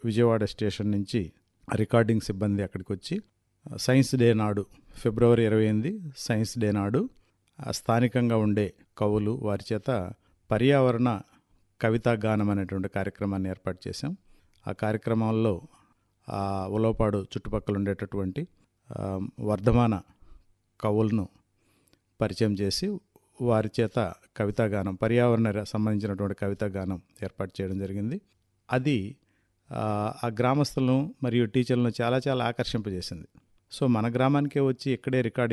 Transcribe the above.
Vijayawada station నుంచి recording సిబ్బంది అక్కడికి వచ్చి సైన్స్ డే నాడు ఫిబ్రవరి ఇరవై ఎనిమిది సైన్స్ డే నాడు ఆ స్థానికంగా ఉండే కవులు వారి చేత పర్యావరణ కవితా గానం అనేటువంటి కార్యక్రమాన్ని ఏర్పాటు చేశాం ఆ కార్యక్రమంలో ఆ ఉలవపాడు చుట్టుపక్కల ఉండేటటువంటి ఆ, వర్ధమాన కవులను పరిచయం చేసి వారి చేత కవితా గానం పర్యావరణ ర- సంబంధించినటువంటి కవితా గానం ఏర్పాటు చేయడం జరిగింది అది ఆ, ఆ గ్రామస్తులను మరియు టీచర్లను చాలా చాలా ఆకర్షింపజేసింది సో మన గ్రామానికే వచ్చి ఇక్కడే రికార్డింగ్